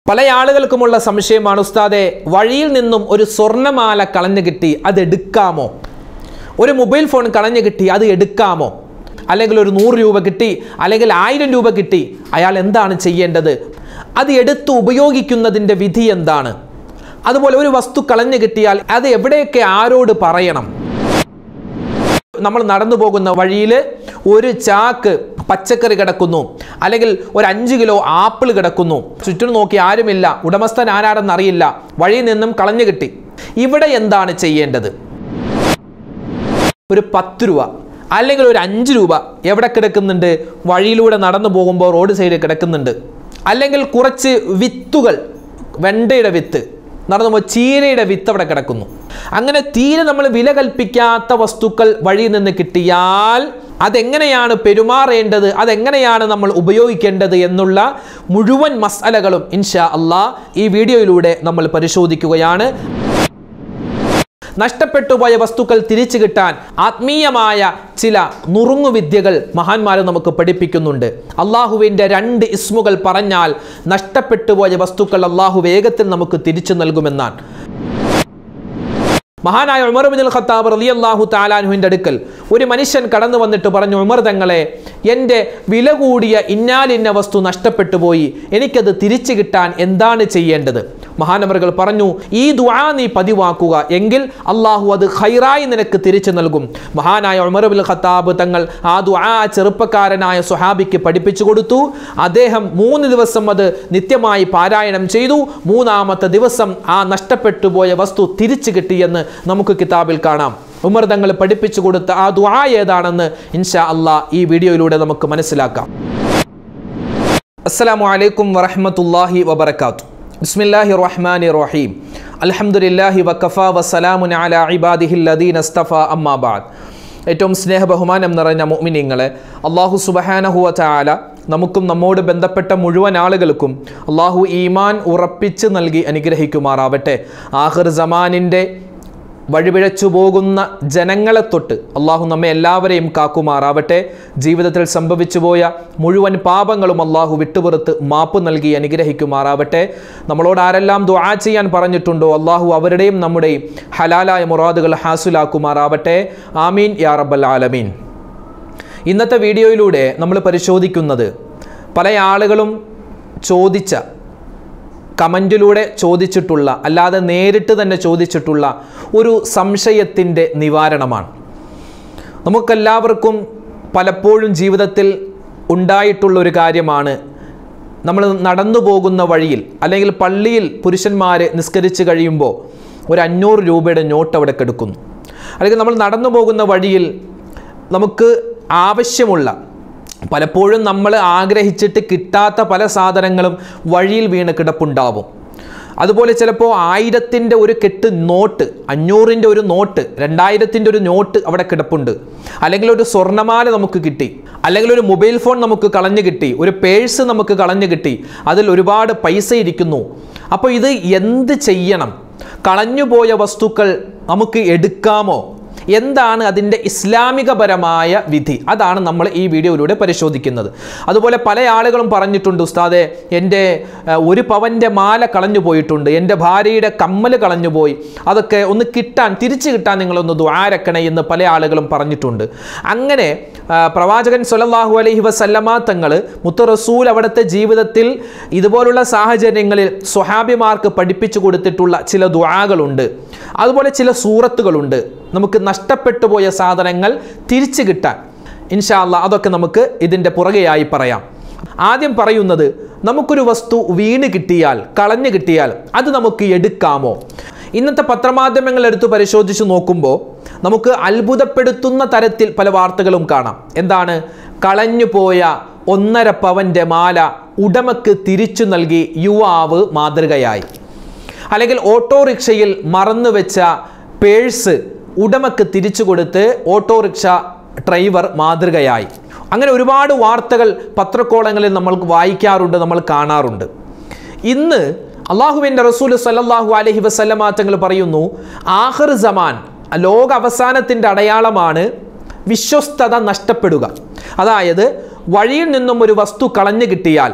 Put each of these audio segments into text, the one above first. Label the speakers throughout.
Speaker 1: പല ആളുകൾക്കുമുള്ള സംശയമാണ് ഉസ്താദെ വഴിയിൽ നിന്നും ഒരു സ്വർണ്ണമാല കളഞ്ഞു കിട്ടി അത് എടുക്കാമോ ഒരു മൊബൈൽ ഫോൺ കളഞ്ഞു കിട്ടി അത് എടുക്കാമോ അല്ലെങ്കിൽ ഒരു നൂറ് രൂപ കിട്ടി അല്ലെങ്കിൽ ആയിരം രൂപ കിട്ടി അയാൾ എന്താണ് ചെയ്യേണ്ടത് അത് എടുത്ത് ഉപയോഗിക്കുന്നതിൻ്റെ വിധി എന്താണ് അതുപോലെ ഒരു വസ്തു കളഞ്ഞു കിട്ടിയാൽ അത് എവിടെയൊക്കെ ആരോട് പറയണം നമ്മൾ നടന്നു പോകുന്ന വഴിയിൽ ഒരു ചാക്ക് പച്ചക്കറി കിടക്കുന്നു അല്ലെങ്കിൽ ഒരു അഞ്ച് കിലോ ആപ്പിൾ കിടക്കുന്നു ചുറ്റും നോക്കി ആരുമില്ല ഉടമസ്ഥൻ ആരാടെന്ന് അറിയില്ല വഴിയിൽ നിന്നും കളഞ്ഞു കിട്ടി ഇവിടെ എന്താണ് ചെയ്യേണ്ടത് ഒരു പത്ത് രൂപ അല്ലെങ്കിൽ ഒരു അഞ്ച് രൂപ എവിടെ കിടക്കുന്നുണ്ട് വഴിയിലൂടെ നടന്നു പോകുമ്പോൾ റോഡ് സൈഡിൽ കിടക്കുന്നുണ്ട് അല്ലെങ്കിൽ കുറച്ച് വിത്തുകൾ വെണ്ടയുടെ വിത്ത് നടന്നു പോകുമ്പോൾ ചീരയുടെ വിത്ത് അവിടെ കിടക്കുന്നു അങ്ങനെ തീരെ നമ്മൾ വില കൽപ്പിക്കാത്ത വസ്തുക്കൾ വഴിയിൽ നിന്ന് കിട്ടിയാൽ അതെങ്ങനെയാണ് പെരുമാറേണ്ടത് അതെങ്ങനെയാണ് നമ്മൾ ഉപയോഗിക്കേണ്ടത് എന്നുള്ള മുഴുവൻ മസാലകളും ഇൻഷാ അള്ളാ ഈ വീഡിയോയിലൂടെ നമ്മൾ പരിശോധിക്കുകയാണ് നഷ്ടപ്പെട്ടു പോയ വസ്തുക്കൾ തിരിച്ചു കിട്ടാൻ ആത്മീയമായ ചില നുറുങ്ങുവിദ്യകൾ മഹാന്മാർ നമുക്ക് പഠിപ്പിക്കുന്നുണ്ട് അള്ളാഹുവിൻ്റെ രണ്ട് ഇസ്മുകൾ പറഞ്ഞാൽ നഷ്ടപ്പെട്ടു പോയ വസ്തുക്കൾ അള്ളാഹു വേഗത്തിൽ നമുക്ക് തിരിച്ചു നൽകുമെന്നാണ് മഹാനായ ഉമർ ബിൻ ഖത്താബ് റളിയല്ലാഹു താലാനുവിൻ്റെ അടുക്കൽ ഒരു മനുഷ്യൻ കടന്നു വന്നിട്ട് പറഞ്ഞു ഉമർ തങ്ങളെ എൻ്റെ വില കൂടിയ ഇന്നാലിന്ന വസ്തു നഷ്ടപ്പെട്ടു പോയി എനിക്കത് തിരിച്ചു കിട്ടാൻ എന്താണ് ചെയ്യേണ്ടത് മഹാനവറുകൾ പറഞ്ഞു ഈ ദുആ നീ പതിവാക്കുക എങ്കിൽ അള്ളാഹു അത് ഖൈറായി നിനക്ക് തിരിച്ചു നൽകും മഹാനായ ഉമർ ബിൻ ഖത്താബ് തങ്ങൾ ആ ദുആ ചെറുപ്പക്കാരനായ സുഹാബിക്ക് പഠിപ്പിച്ചു കൊടുത്തു അദ്ദേഹം മൂന്ന് ദിവസം അത് നിത്യമായി പാരായണം ചെയ്തു മൂന്നാമത്തെ ദിവസം ആ നഷ്ടപ്പെട്ടു പോയ വസ്തു തിരിച്ചു കിട്ടിയെന്ന് നമുക്ക് കിതാബിൽ കാണാം ഉമർ തങ്ങൾ പഠിപ്പിച്ചു കൊടുത്ത ആ ദുആ ഏതാണെന്ന് ഇൻഷാ അള്ളാ ഈ വീഡിയോയിലൂടെ നമുക്ക് മനസ്സിലാക്കാം അസ്സലാമു അലൈക്കും വറഹ്മത്തുള്ളാഹി വബറകാത്തു ബിസ്മില്ലാഹി റഹ്മാനി റഹീം അൽഹംദുലില്ലാഹി വക്കഫ വസ്സലാമുൻ അലാ ഇബാദിഹിൽ ലദീന അസ്തഫ അമ്മാ ബഅദ് ഏറ്റവും സ്നേഹബഹുമാനം നിറഞ്ഞ മുഅ്മിനീങ്ങളെ അള്ളാഹു സുബഹാനഹുവ തആല നമുക്കും നമ്മോട് ബന്ധപ്പെട്ട മുഴുവൻ ആളുകൾക്കും അള്ളാഹു ഈമാൻ ഉറപ്പിച്ച് നൽകി അനുഗ്രഹിക്കുമാറാവട്ടെ ആഹിർ സമാനിൻ്റെ വഴിപിഴച്ചു പോകുന്ന ജനങ്ങളെ തൊട്ട് അള്ളാഹു നമ്മെ എല്ലാവരെയും കാക്കുമാറാവട്ടെ ജീവിതത്തിൽ സംഭവിച്ചു പോയ മുഴുവൻ പാപങ്ങളും അള്ളാഹു വിട്ടുപുറത്ത് മാപ്പ് നൽകി അനുഗ്രഹിക്കുമാറാവട്ടെ നമ്മളോട് ആരെല്ലാം ദുആ ചെയ്യാൻ പറഞ്ഞിട്ടുണ്ടോ അള്ളാഹു അവരുടെയും നമ്മുടെയും ഹലാലായ മുറാദുകൾ ഹാസുലാക്കുമാറാവട്ടെ ആമീൻ യാ റബ്ബൽ ആലമീൻ ഇന്നത്തെ വീഡിയോയിലൂടെ നമ്മൾ പരിശോധിക്കുന്നത് പല ആളുകളും ചോദിച്ച കമൻറ്റിലൂടെ ചോദിച്ചിട്ടുള്ള അല്ലാതെ നേരിട്ട് തന്നെ ചോദിച്ചിട്ടുള്ള ഒരു സംശയത്തിൻ്റെ നിവാരണമാണ് നമുക്കെല്ലാവർക്കും പലപ്പോഴും ജീവിതത്തിൽ ഉണ്ടായിട്ടുള്ള ഒരു കാര്യമാണ് നമ്മൾ നടന്നു പോകുന്ന വഴിയിൽ അല്ലെങ്കിൽ പള്ളിയിൽ പുരുഷന്മാർ നിസ്കരിച്ച് കഴിയുമ്പോൾ ഒരു അഞ്ഞൂറ് രൂപയുടെ നോട്ട് അവിടെ കിടക്കുന്നു അല്ലെങ്കിൽ നമ്മൾ നടന്നു പോകുന്ന വഴിയിൽ നമുക്ക് ആവശ്യമുള്ള പലപ്പോഴും നമ്മൾ ആഗ്രഹിച്ചിട്ട് കിട്ടാത്ത പല സാധനങ്ങളും വഴിയിൽ വീണ് കിടപ്പുണ്ടാവും അതുപോലെ ചിലപ്പോൾ ആയിരത്തിൻ്റെ ഒരു കെട്ട് നോട്ട് അഞ്ഞൂറിൻ്റെ ഒരു നോട്ട് രണ്ടായിരത്തിൻ്റെ ഒരു നോട്ട് അവിടെ കിടപ്പുണ്ട് അല്ലെങ്കിൽ ഒരു സ്വർണ്ണമാല നമുക്ക് കിട്ടി അല്ലെങ്കിൽ ഒരു മൊബൈൽ ഫോൺ നമുക്ക് കളഞ്ഞു കിട്ടി ഒരു പേഴ്സ് നമുക്ക് കളഞ്ഞു കിട്ടി അതിൽ ഒരുപാട് പൈസ ഇരിക്കുന്നു അപ്പോൾ ഇത് എന്ത് ചെയ്യണം കളഞ്ഞുപോയ വസ്തുക്കൾ നമുക്ക് എടുക്കാമോ എന്താണ് അതിൻ്റെ ഇസ്ലാമികപരമായ വിധി അതാണ് നമ്മൾ ഈ വീഡിയോയിലൂടെ പരിശോധിക്കുന്നത് അതുപോലെ പല ആളുകളും പറഞ്ഞിട്ടുണ്ട് ഉസ്താദെ എൻ്റെ ഏഹ്, ഒരു പവൻ്റെ മാല കളഞ്ഞു പോയിട്ടുണ്ട് എൻ്റെ ഭാര്യയുടെ കമ്മൽ കളഞ്ഞു പോയി അതൊക്കെ ഒന്ന് കിട്ടാൻ തിരിച്ചു കിട്ടാൻ നിങ്ങളൊന്ന് ദ്വാരക്കണേ എന്ന് പല ആളുകളും പറഞ്ഞിട്ടുണ്ട് അങ്ങനെ ആ, പ്രവാചകൻ സല്ലല്ലാഹു അലൈഹി വസല്ലമ തങ്ങൾ മുത്തു റസൂൽ അവിടുത്തെ ജീവിതത്തിൽ ഇതുപോലുള്ള സാഹചര്യങ്ങളിൽ സ്വഹാബിമാർക്ക് പഠിപ്പിച്ചു കൊടുത്തിട്ടുള്ള ചില ദുആകളുണ്ട് അതുപോലെ ചില സൂറത്തുകളുണ്ട് നമുക്ക് നഷ്ടപ്പെട്ടു പോയ സാധനങ്ങൾ തിരിച്ചു കിട്ടാൻ ഇൻഷാ അല്ലാ അതൊക്കെ നമുക്ക് ഇതിൻ്റെ പുറകെയായി പറയാം ആദ്യം പറയുന്നത് നമുക്കൊരു വസ്തു വീണ് കിട്ടിയാൽ കളഞ്ഞു കിട്ടിയാൽ അത് നമുക്ക് എടുക്കാമോ ഇന്നത്തെ പത്രമാധ്യമങ്ങൾ എടുത്ത് പരിശോധിച്ച് നോക്കുമ്പോൾ നമുക്ക് അത്ഭുതപ്പെടുത്തുന്ന തരത്തിൽ പല വാർത്തകളും കാണാം എന്താണ് കളഞ്ഞു പോയ ഒന്നര പവൻ്റെ മാല ഉടമക്ക് തിരിച്ചു നൽകി യുവാവ് മാതൃകയായി അല്ലെങ്കിൽ ഓട്ടോറിക്ഷയിൽ മറന്നു വെച്ച പേഴ്സ് ഉടമക്ക് തിരിച്ചു കൊടുത്ത് ഓട്ടോറിക്ഷ ഡ്രൈവർ മാതൃകയായി അങ്ങനെ ഒരുപാട് വാർത്തകൾ പത്രക്കോളങ്ങളിൽ നമ്മൾ വായിക്കാറുണ്ട് നമ്മൾ കാണാറുണ്ട് ഇന്ന് അള്ളാഹുവിൻ്റെ റസൂൽ സല്ലല്ലാഹു അലൈഹി വസല്ലമ തങ്ങൾ പറയുന്നു ആഹിർ സമാൻ ലോക അവസാനത്തിൻ്റെ അടയാളമാണ് വിശ്വസ്തത നഷ്ടപ്പെടുക അതായത് വഴിയിൽ നിന്നും ഒരു വസ്തു കളഞ്ഞു കിട്ടിയാൽ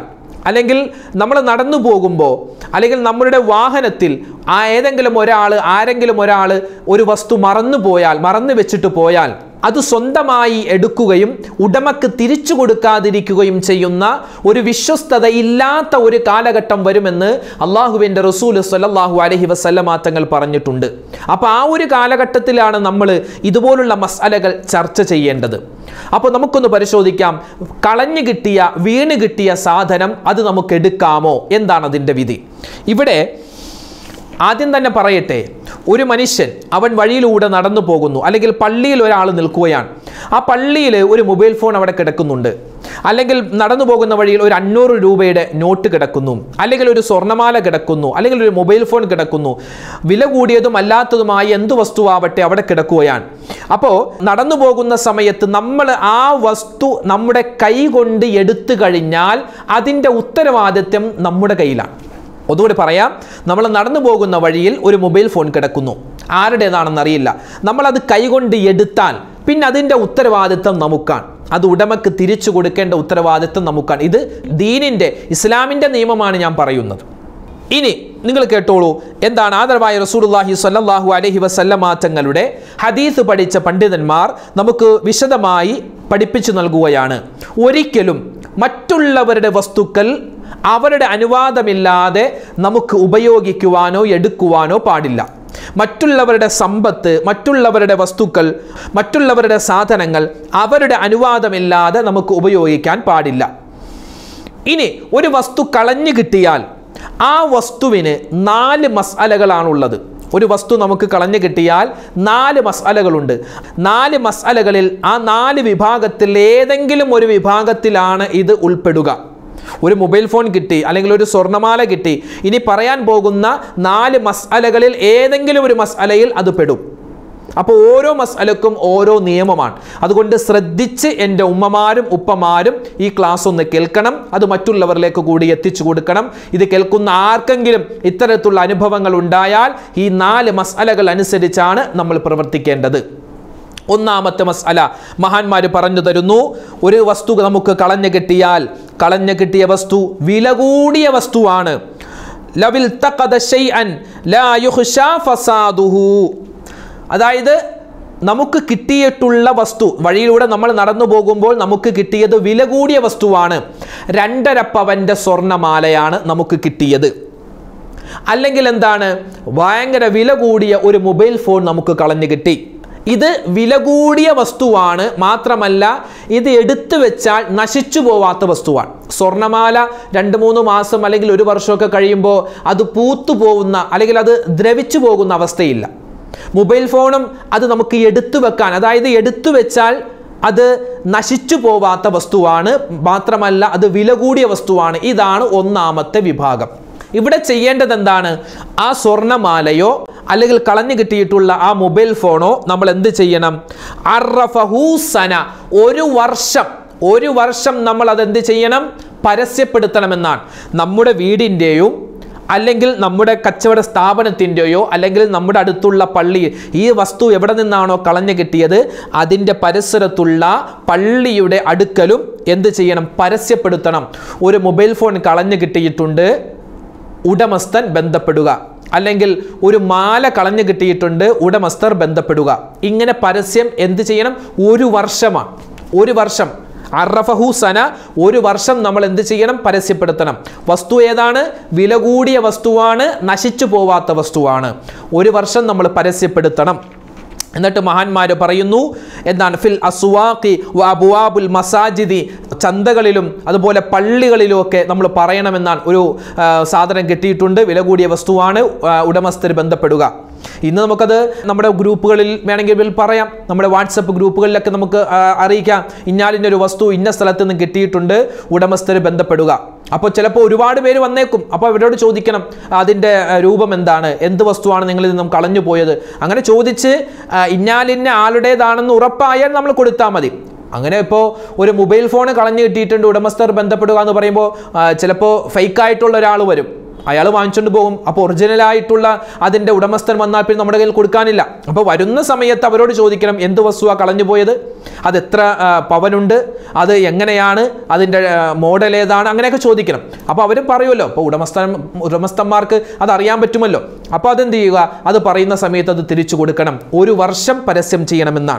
Speaker 1: അല്ലെങ്കിൽ നമ്മൾ നടന്നു പോകുമ്പോൾ അല്ലെങ്കിൽ നമ്മളുടെ വാഹനത്തിൽ ആ ഏതെങ്കിലും ഒരാൾ ആരെങ്കിലും ഒരാൾ ഒരു വസ്തു മറന്നു പോയാൽ മറന്നു വെച്ചിട്ട് പോയാൽ അത് സ്വന്തമായി എടുക്കുകയും ഉടമക്ക് തിരിച്ചു കൊടുക്കാതിരിക്കുകയും ചെയ്യുന്ന ഒരു വിശ്വസ്തത ഇല്ലാത്ത ഒരു കാലഘട്ടം വരുമെന്ന് അള്ളാഹുവിൻ്റെ റസൂൽ സല്ലല്ലാഹു അലൈഹി വസല്ലമ തങ്ങൾ പറഞ്ഞിട്ടുണ്ട് അപ്പോൾ ആ ഒരു കാലഘട്ടത്തിലാണ് നമ്മൾ ഇതുപോലുള്ള മസാലകൾ ചർച്ച ചെയ്യേണ്ടത് അപ്പോൾ നമുക്കൊന്ന് പരിശോധിക്കാം കളഞ്ഞു കിട്ടിയ വീണ് കിട്ടിയ സാധനം അത് നമുക്ക് എടുക്കാമോ എന്താണ് അതിൻ്റെ വിധി ഇവിടെ ആദ്യം തന്നെ പറയട്ടെ ഒരു മനുഷ്യൻ അവൻ വഴിയിലൂടെ നടന്നു പോകുന്നു അല്ലെങ്കിൽ പള്ളിയിൽ ഒരാൾ നിൽക്കുകയാണ് ആ പള്ളിയിൽ ഒരു മൊബൈൽ ഫോൺ അവിടെ കിടക്കുന്നുണ്ട് അല്ലെങ്കിൽ നടന്നു പോകുന്ന വഴിയിൽ ഒരു അഞ്ഞൂറ് രൂപയുടെ നോട്ട് കിടക്കുന്നു അല്ലെങ്കിൽ ഒരു സ്വർണ്ണമാല കിടക്കുന്നു അല്ലെങ്കിൽ ഒരു മൊബൈൽ ഫോൺ കിടക്കുന്നു വില കൂടിയതും അല്ലാത്തതുമായ എന്ത് വസ്തുവാവട്ടെ അവിടെ കിടക്കുകയാണ് അപ്പോൾ നടന്നു പോകുന്ന സമയത്ത് നമ്മൾ ആ വസ്തു നമ്മുടെ കൈ കൊണ്ട് എടുത്തു കഴിഞ്ഞാൽ അതിൻ്റെ ഉത്തരവാദിത്വം നമ്മുടെ കയ്യിലാണ് ഒന്നുകൂടി പറയാം നമ്മൾ നടന്നു പോകുന്ന വഴിയിൽ ഒരു മൊബൈൽ ഫോൺ കിടക്കുന്നു ആരുടേതാണെന്ന് അറിയില്ല നമ്മളത് കൈകൊണ്ട് എടുത്താൽ പിന്നെ അതിൻ്റെ ഉത്തരവാദിത്വം നമുക്കാണ് അത് ഉടമക്ക് തിരിച്ചു കൊടുക്കേണ്ട ഉത്തരവാദിത്വം നമുക്കാണ് ഇത് ദീനിൻ്റെ ഇസ്ലാമിൻ്റെ നിയമമാണ് ഞാൻ പറയുന്നത് ഇനി നിങ്ങൾ കേട്ടോളൂ എന്താണ് ആദരവായ റസൂലുള്ളാഹി സ്വല്ലല്ലാഹു അലൈഹി വസല്ലമ തങ്ങളുടെ ഹദീസ് പഠിച്ച പണ്ഡിതന്മാർ നമുക്ക് വിശദമായി പഠിപ്പിച്ചു നൽകുകയാണ് ഒരിക്കലും മറ്റുള്ളവരുടെ വസ്തുക്കൾ അവരുടെ അനുവാദമില്ലാതെ നമുക്ക് ഉപയോഗിക്കുവാനോ എടുക്കുവാനോ പാടില്ല മറ്റുള്ളവരുടെ സമ്പത്ത് മറ്റുള്ളവരുടെ വസ്തുക്കൾ മറ്റുള്ളവരുടെ സാധനങ്ങൾ അവരുടെ അനുവാദമില്ലാതെ നമുക്ക് ഉപയോഗിക്കാൻ പാടില്ല ഇനി ഒരു വസ്തു കളഞ്ഞു കിട്ടിയാൽ ആ വസ്തുവിന് നാല് മസാലകളാണുള്ളത് ഒരു വസ്തു നമുക്ക് കളഞ്ഞു കിട്ടിയാൽ നാല് മസാലകളുണ്ട് നാല് മസാലകളിൽ ആ നാല് വിഭാഗത്തിൽ ഏതെങ്കിലും ഒരു വിഭാഗത്തിലാണ് ഇത് ഉൾപ്പെടുക ഒരു മൊബൈൽ ഫോൺ കിട്ടി അല്ലെങ്കിൽ ഒരു സ്വർണ്ണമാല കിട്ടി ഇനി പറയാൻ പോകുന്ന നാല് മസാലകളിൽ ഏതെങ്കിലും ഒരു മസാലയിൽ അത് പെടും അപ്പോൾ ഓരോ മസാലക്കും ഓരോ നിയമമാണ് അതുകൊണ്ട് ശ്രദ്ധിച്ച് എൻ്റെ ഉമ്മമാരും ഉപ്പമാരും ഈ ക്ലാസ് ഒന്ന് കേൾക്കണം അത് മറ്റുള്ളവരിലേക്ക് കൂടി എത്തിച്ചു കൊടുക്കണം ഇത് കേൾക്കുന്ന ആർക്കെങ്കിലും ഇത്തരത്തിലുള്ള അനുഭവങ്ങൾ ഉണ്ടായാൽ ഈ നാല് മസാലകൾ അനുസരിച്ചാണ് നമ്മൾ പ്രവർത്തിക്കേണ്ടത് ഒന്നാമത്തെ മസാല മഹാന്മാർ പറഞ്ഞു തരുന്നു ഒരു വസ്തു നമുക്ക് കളഞ്ഞു കിട്ടിയാൽ കളഞ്ഞു കിട്ടിയ വസ്തു വില കൂടിയ വസ്തുവാണ് ലവിൽ തഖദ ശൈഅൻ ലാ യുഖ്ശാ ഫസാദുഹു അതായത് നമുക്ക് കിട്ടിയിട്ടുള്ള വസ്തു വഴിയിലൂടെ നമ്മൾ നടന്നു പോകുമ്പോൾ നമുക്ക് കിട്ടിയത് വില കൂടിയ വസ്തുവാണ് രണ്ടര പവൻ്റെ സ്വർണ്ണമാലയാണ് നമുക്ക് കിട്ടിയത് അല്ലെങ്കിൽ എന്താണ് ഭയങ്കര വില കൂടിയ ഒരു മൊബൈൽ ഫോൺ നമുക്ക് കളഞ്ഞു കിട്ടി ഇത് വില കൂടിയ വസ്തുവാണ് മാത്രമല്ല ഇത് എടുത്തു വെച്ചാൽ നശിച്ചു പോവാത്ത വസ്തുവാണ് സ്വർണ്ണമാല രണ്ട് മൂന്ന് മാസം അല്ലെങ്കിൽ ഒരു വർഷമൊക്കെ കഴിയുമ്പോൾ അത് പൂത്തു പോകുന്ന അല്ലെങ്കിൽ അത് ദ്രവിച്ചു പോകുന്ന അവസ്ഥയില്ല മൊബൈൽ ഫോണും അത് നമുക്ക് എടുത്തു വെക്കാൻ അതായത് എടുത്തു വെച്ചാൽ അത് നശിച്ചു പോവാത്ത വസ്തുവാണ് മാത്രമല്ല അത് വില കൂടിയ വസ്തുവാണ് ഇതാണ് ഒന്നാമത്തെ വിഭാഗം ഇവിടെ ചെയ്യേണ്ടത് എന്താണ് ആ സ്വർണ്ണമാലയോ അല്ലെങ്കിൽ കളഞ്ഞു കിട്ടിയിട്ടുള്ള ആ മൊബൈൽ ഫോണോ നമ്മൾ എന്ത് ചെയ്യണം അറഫഹൂസന ഒരു വർഷം ഒരു വർഷം നമ്മൾ അതെന്ത് ചെയ്യണം പരസ്യപ്പെടുത്തണമെന്നാണ് നമ്മുടെ വീടിൻ്റെയും അല്ലെങ്കിൽ നമ്മുടെ കച്ചവട സ്ഥാപനത്തിൻ്റെയോ അല്ലെങ്കിൽ നമ്മുടെ അടുത്തുള്ള പള്ളി ഈ വസ്തു എവിടെ നിന്നാണോ കളഞ്ഞു കിട്ടിയത് അതിൻ്റെ പരിസരത്തുള്ള പള്ളിയുടെ അടുക്കലും എന്ത് ചെയ്യണം പരസ്യപ്പെടുത്തണം ഒരു മൊബൈൽ ഫോൺ കളഞ്ഞു കിട്ടിയിട്ടുണ്ട് ഉടമസ്ഥൻ ബന്ധപ്പെടുക അല്ലെങ്കിൽ ഒരു മാല കളഞ്ഞു കിട്ടിയിട്ടുണ്ട് ഉടമസ്ഥർ ബന്ധപ്പെടുക ഇങ്ങനെ പരസ്യം എന്ത് ചെയ്യണം ഒരു വർഷമാണ് ഒരു വർഷം അറഫഹു സന ഒരു വർഷം നമ്മൾ എന്ത് ചെയ്യണം പരസ്യപ്പെടുത്തണം വസ്തു ഏതാണ് വില കൂടിയ വസ്തുവാണ് നശിച്ചു പോവാത്ത വസ്തുവാണ് ഒരു വർഷം നമ്മൾ പരസ്യപ്പെടുത്തണം എന്നിട്ട് മഹാന്മാർ പറയുന്നു എന്താണ് ഫിൽ അസുവാഖി അബുവാബുൽ മസാജിദി ചന്തകളിലും അതുപോലെ പള്ളികളിലും ഒക്കെ നമ്മൾ പറയണമെന്നാണ് ഒരു ആ, സാധനം കിട്ടിയിട്ടുണ്ട് വില കൂടിയ വസ്തുവാണ് ആ, ഉടമസ്ഥർ ബന്ധപ്പെടുക ഇന്ന് നമുക്കത് നമ്മുടെ ഗ്രൂപ്പുകളിൽ വേണമെങ്കിൽ പറയാം നമ്മുടെ വാട്സപ്പ് ഗ്രൂപ്പുകളിലൊക്കെ നമുക്ക് ആ, അറിയിക്കാം ഇന്നാലിൻ്റെ ഒരു വസ്തു ഇന്ന സ്ഥലത്ത് നിന്ന് കിട്ടിയിട്ടുണ്ട് ഉടമസ്ഥർ ബന്ധപ്പെടുക അപ്പോൾ ചിലപ്പോൾ ഒരുപാട് പേര് വന്നേക്കും അപ്പോൾ അവരോട് ചോദിക്കണം അതിൻ്റെ ആ, രൂപം എന്താണ് എന്ത് വസ്തുവാണ് നിങ്ങളിൽ നിന്നും കളഞ്ഞു പോയത് അങ്ങനെ ചോദിച്ച് ആ, ഇന്നാലിന്ന ആളുടേതാണെന്ന് ഉറപ്പായാൽ നമ്മൾ കൊടുത്താൽ മതി അങ്ങനെ ഇപ്പോൾ ഒരു മൊബൈൽ ഫോൺ കളഞ്ഞു കിട്ടിയിട്ടുണ്ട് ഉടമസ്ഥർ ബന്ധപ്പെടുക എന്ന് പറയുമ്പോൾ ആ, ചിലപ്പോൾ ഫേക്കായിട്ടുള്ള ഒരാൾ വരും അയാൾ വാങ്ങിച്ചുകൊണ്ട് പോകും അപ്പോൾ ഒറിജിനലായിട്ടുള്ള അതിൻ്റെ ഉടമസ്ഥൻ വന്നാൽ പിന്നെ നമ്മുടെ കയ്യിൽ കൊടുക്കാനില്ല അപ്പോൾ വരുന്ന സമയത്ത് അവരോട് ചോദിക്കണം എന്ത് വസ്തുവാണ് കളഞ്ഞു പോയത് അത് എത്ര ആ, പവനുണ്ട് അത് എങ്ങനെയാണ് അതിൻ്റെ ആ, മോഡൽ ഏതാണ് അങ്ങനെയൊക്കെ ചോദിക്കണം അപ്പോൾ അവർ പറയുമല്ലോ അപ്പോൾ ഉടമസ്ഥൻ ഉടമസ്ഥന്മാർക്ക് അത് അറിയാൻ പറ്റുമല്ലോ അപ്പോൾ അതെന്ത് ചെയ്യുക അത് പറയുന്ന സമയത്ത് അത് തിരിച്ചു കൊടുക്കണം ഒരു വർഷം പരസ്യം ചെയ്യണമെന്നാണ്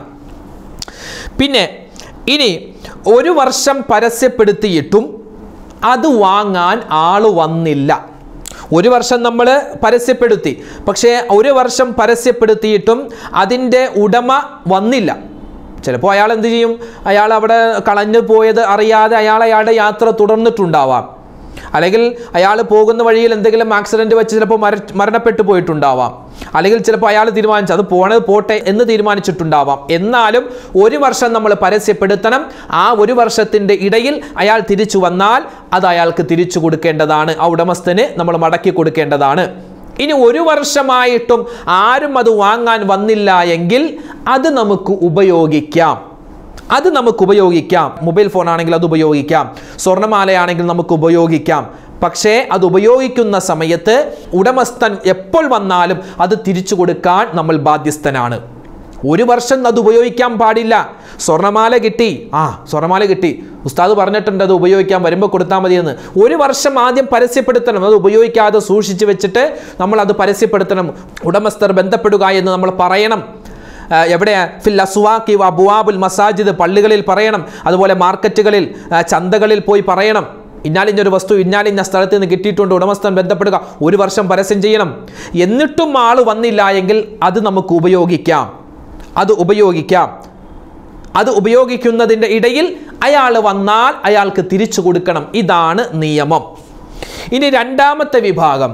Speaker 1: പിന്നെ ഇനി ഒരു വർഷം പരസ്യപ്പെടുത്തിയിട്ടും അത് വാങ്ങാൻ ആള് വന്നില്ല ഒരു വർഷം നമ്മൾ പരസ്യപ്പെടുത്തി പക്ഷേ ഒരു വർഷം പരസ്യപ്പെടുത്തിയിട്ടും അതിൻ്റെ ഉടമ വന്നില്ല ചിലപ്പോൾ അയാൾ എന്ത് ചെയ്യും അയാൾ അവിടെ കളഞ്ഞു പോയത് അറിയാതെ അയാൾ അയാളുടെ യാത്ര തുടർന്നിട്ടുണ്ടാവാം അല്ലെങ്കിൽ അയാൾ പോകുന്ന വഴിയിൽ എന്തെങ്കിലും ആക്സിഡന്റ് വെച്ച് ചിലപ്പോൾ മര മരണപ്പെട്ടു പോയിട്ടുണ്ടാവാം അല്ലെങ്കിൽ ചിലപ്പോൾ അയാൾ തീരുമാനിച്ചു അത് പോണത് പോട്ടെ എന്ന് തീരുമാനിച്ചിട്ടുണ്ടാവാം എന്നാലും ഒരു വർഷം നമ്മൾ പരസ്യപ്പെടുത്തണം ആ ഒരു വർഷത്തിൻ്റെ ഇടയിൽ അയാൾ തിരിച്ചു വന്നാൽ അത് അയാൾക്ക് തിരിച്ചു കൊടുക്കേണ്ടതാണ് ആ ഉടമസ്ഥന് നമ്മൾ മടക്കി കൊടുക്കേണ്ടതാണ് ഇനി ഒരു വർഷമായിട്ടും ആരും അത് വാങ്ങാൻ വന്നില്ല എങ്കിൽ അത് നമുക്ക് ഉപയോഗിക്കാം അത് നമുക്ക് ഉപയോഗിക്കാം മൊബൈൽ ഫോൺ ആണെങ്കിൽ അത് ഉപയോഗിക്കാം സ്വർണ്ണമാലയാണെങ്കിൽ നമുക്ക് ഉപയോഗിക്കാം പക്ഷേ അത് ഉപയോഗിക്കുന്ന സമയത്ത് ഉടമസ്ഥൻ എപ്പോൾ വന്നാലും അത് തിരിച്ചു കൊടുക്കാൻ നമ്മൾ ബാധ്യസ്ഥനാണ് ഒരു വർഷം അത് ഉപയോഗിക്കാൻ പാടില്ല സ്വർണ്ണമാല കിട്ടി ആ സ്വർണ്ണമാല കിട്ടി ഉസ്താദ് പറഞ്ഞിട്ടുണ്ട് അത് ഉപയോഗിക്കാൻ വരുമ്പോൾ കൊടുത്താൽ മതിയെന്ന് ഒരു വർഷം ആദ്യം പരസ്യപ്പെടുത്തണം അത് ഉപയോഗിക്കാതെ സൂക്ഷിച്ചു വെച്ചിട്ട് നമ്മൾ അത് പരസ്യപ്പെടുത്തണം ഉടമസ്ഥർ ബന്ധപ്പെടുക എന്ന് നമ്മൾ പറയണം ആ, എവിടെ ഫിൽ അസ്വാക്കി അബുവാബുൽ മസാജിദ് പള്ളികളിൽ പറയണം അതുപോലെ മാർക്കറ്റുകളിൽ ആ, ചന്തകളിൽ പോയി പറയണം ഇന്നാലിഞ്ഞൊരു വസ്തു ഇന്നാലിഞ്ഞ സ്ഥലത്ത് നിന്ന് കിട്ടിയിട്ടുണ്ട് ഉടമസ്ഥൻ ബന്ധപ്പെടുക ഒരു വർഷം പരസ്യം ചെയ്യണം എന്നിട്ടും ആൾ വന്നില്ല എങ്കിൽ അത് നമുക്ക് ഉപയോഗിക്കാം അത് ഉപയോഗിക്കാം അത് ഉപയോഗിക്കുന്നതിൻ്റെ ഇടയിൽ അയാൾ വന്നാൽ അയാൾക്ക് തിരിച്ചു കൊടുക്കണം ഇതാണ് നിയമം ഇനി രണ്ടാമത്തെ വിഭാഗം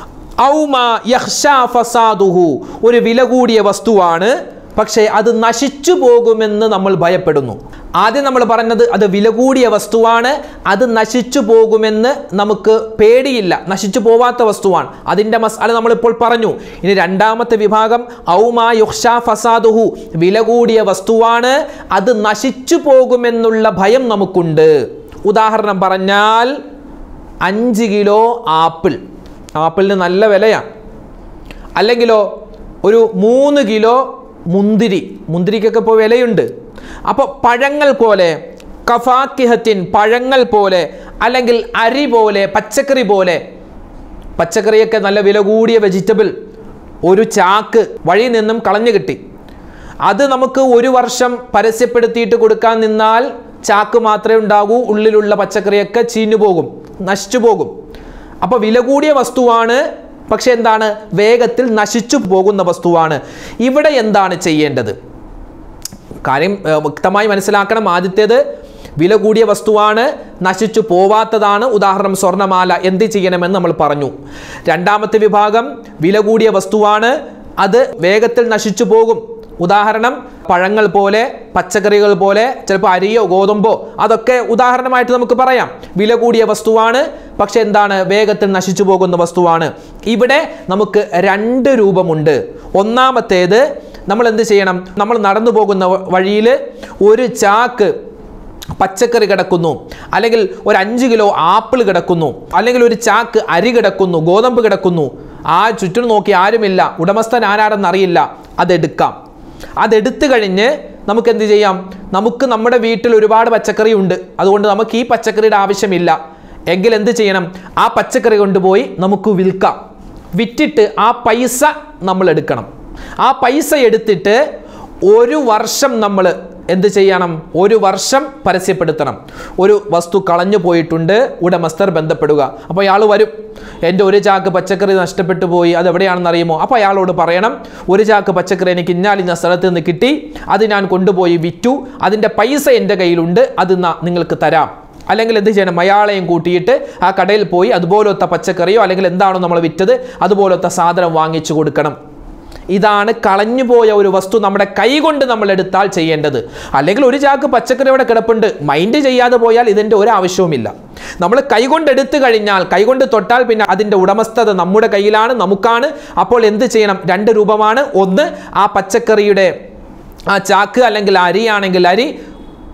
Speaker 1: ഔമ യഹ്ഷാ ഫസാദുഹു ഒരു വില കൂടിയ വസ്തുവാണ് പക്ഷേ അത് നശിച്ചു പോകുമെന്ന് നമ്മൾ ഭയപ്പെടുന്നു ആദ്യം നമ്മൾ പറഞ്ഞത് അത് വില കൂടിയ വസ്തുവാണ് അത് നശിച്ചു പോകുമെന്ന് നമുക്ക് പേടിയില്ല നശിച്ചു പോവാത്ത വസ്തുവാണ് അതിൻ്റെ മസാല നമ്മളിപ്പോൾ പറഞ്ഞു ഇനി രണ്ടാമത്തെ വിഭാഗം ഔമാ യുഹ്ഷാ ഫസാദുഹു വില കൂടിയ വസ്തുവാണ് അത് നശിച്ചു പോകുമെന്നുള്ള ഭയം നമുക്കുണ്ട് ഉദാഹരണം പറഞ്ഞാൽ അഞ്ച് കിലോ ആപ്പിൾ ആപ്പിളിന് നല്ല വിലയാണ് അല്ലെങ്കിലോ ഒരു മൂന്ന് കിലോ മുന്തിരി മുന്തിരിക്കൊക്കെ ഇപ്പോൾ വിലയുണ്ട് അപ്പോൾ പഴങ്ങൾ പോലെ കഫാക്കിഹത്തിൻ പഴങ്ങൾ പോലെ അല്ലെങ്കിൽ അരി പോലെ പച്ചക്കറി പോലെ പച്ചക്കറിയൊക്കെ നല്ല വില കൂടിയ വെജിറ്റബിൾ ഒരു ചാക്ക് വഴി നിന്നും കളഞ്ഞു കിട്ടി അത് നമുക്ക് ഒരു വർഷം പരസ്യപ്പെടുത്തിയിട്ട് കൊടുക്കാൻ നിന്നാൽ ചാക്ക് മാത്രമേ ഉണ്ടാകൂ ഉള്ളിലുള്ള പച്ചക്കറിയൊക്കെ ചീഞ്ഞു പോകും നശിച്ചു പോകും അപ്പോൾ വില കൂടിയ വസ്തുവാണ് പക്ഷെ എന്താണ് വേഗത്തിൽ നശിച്ചു പോകുന്ന വസ്തുവാണ് ഇവിടെ എന്താണ് ചെയ്യേണ്ടത് കാര്യം ഏർ, വ്യക്തമായി മനസ്സിലാക്കണം ആദ്യത്തേത് വില കൂടിയ വസ്തുവാണ് നശിച്ചു പോവാത്തതാണ് ഉദാഹരണം സ്വർണ്ണമാല എന്ത് ചെയ്യണമെന്ന് നമ്മൾ പറഞ്ഞു രണ്ടാമത്തെ വിഭാഗം വില കൂടിയ വസ്തുവാണ് അത് വേഗത്തിൽ നശിച്ചു പോകും ഉദാഹരണം പഴങ്ങൾ പോലെ പച്ചക്കറികൾ പോലെ ചിലപ്പോൾ അരിയോ ഗോതമ്പോ അതൊക്കെ ഉദാഹരണമായിട്ട് നമുക്ക് പറയാം വില കൂടിയ വസ്തുവാണ് പക്ഷെ എന്താണ് വേഗത്തിൽ നശിച്ചു പോകുന്ന വസ്തുവാണ് ഇവിടെ നമുക്ക് രണ്ട് രൂപമുണ്ട് ഒന്നാമത്തേത് നമ്മൾ എന്ത് ചെയ്യണം നമ്മൾ നടന്നു പോകുന്ന വഴിയിൽ ഒരു ചാക്ക് പച്ചക്കറി കിടക്കുന്നു അല്ലെങ്കിൽ ഒരു അഞ്ച് കിലോ ആപ്പിൾ കിടക്കുന്നു അല്ലെങ്കിൽ ഒരു ചാക്ക് അരി കിടക്കുന്നു ഗോതമ്പ് കിടക്കുന്നു ആ ചുറ്റും നോക്കി ആരുമില്ല ഉടമസ്ഥൻ ആരാണെന്ന് അറിയില്ല അതെടുക്കാം അതെടുത്തു കഴിഞ്ഞ് നമുക്ക് എന്ത് ചെയ്യാം നമുക്ക് നമ്മുടെ വീട്ടിൽ ഒരുപാട് പച്ചക്കറി ഉണ്ട് അതുകൊണ്ട് നമുക്ക് ഈ പച്ചക്കറിയുടെ ആവശ്യമില്ല എങ്കിൽ എന്ത് ചെയ്യണം ആ പച്ചക്കറി കൊണ്ടുപോയി നമുക്ക് വിൽക്കാം വിറ്റിട്ട് ആ പൈസ നമ്മൾ എടുക്കണം ആ പൈസ എടുത്തിട്ട് ഒരു വർഷം നമ്മൾ എന്ത് ചെയ്യണം ഒരു വർഷം പരസ്യപ്പെടുത്തണം ഒരു വസ്തു കളഞ്ഞു പോയിട്ടുണ്ട് ഉടമസ്ഥർ ബന്ധപ്പെടുക അപ്പോൾ അയാൾ വരും എൻ്റെ ഒരു ചാക്ക് പച്ചക്കറി നഷ്ടപ്പെട്ടു പോയി അത് എവിടെയാണെന്ന് അറിയുമോ അപ്പോൾ അയാളോട് പറയണം ഒരു ചാക്ക് പച്ചക്കറി എനിക്ക് ഇന്നാലിന്ന സ്ഥലത്ത് നിന്ന് കിട്ടി അത് ഞാൻ കൊണ്ടുപോയി വിറ്റു അതിൻ്റെ പൈസ എൻ്റെ കയ്യിലുണ്ട് അത് നാ നിങ്ങൾക്ക് തരാം അല്ലെങ്കിൽ എന്ത് ചെയ്യണം അയാളെയും കൂട്ടിയിട്ട് ആ കടയിൽ പോയി അതുപോലത്തെ പച്ചക്കറിയോ അല്ലെങ്കിൽ എന്താണോ നമ്മൾ വിറ്റത് അതുപോലത്തെ സാധനം വാങ്ങിച്ചു കൊടുക്കണം ഇതാണ് കളഞ്ഞുപോയ ഒരു വസ്തു നമ്മുടെ കൈ കൊണ്ട് നമ്മൾ എടുത്താൽ ചെയ്യേണ്ടത് അല്ലെങ്കിൽ ഒരു ചാക്ക് പച്ചക്കറി അവിടെ കിടപ്പുണ്ട് മൈൻഡ് ചെയ്യാതെ പോയാൽ ഇതിൻ്റെ ഒരു ആവശ്യവുമില്ല നമ്മൾ കൈകൊണ്ട് എടുത്തു കഴിഞ്ഞാൽ കൈകൊണ്ട് തൊട്ടാൽ പിന്നെ അതിൻ്റെ ഉടമസ്ഥത നമ്മുടെ കയ്യിലാണ് നമുക്കാണ് അപ്പോൾ എന്ത് ചെയ്യണം രണ്ട് രൂപമാണ് ഒന്ന് ആ പച്ചക്കറിയുടെ ആ ചാക്ക് അല്ലെങ്കിൽ അരിയാണെങ്കിൽ അരി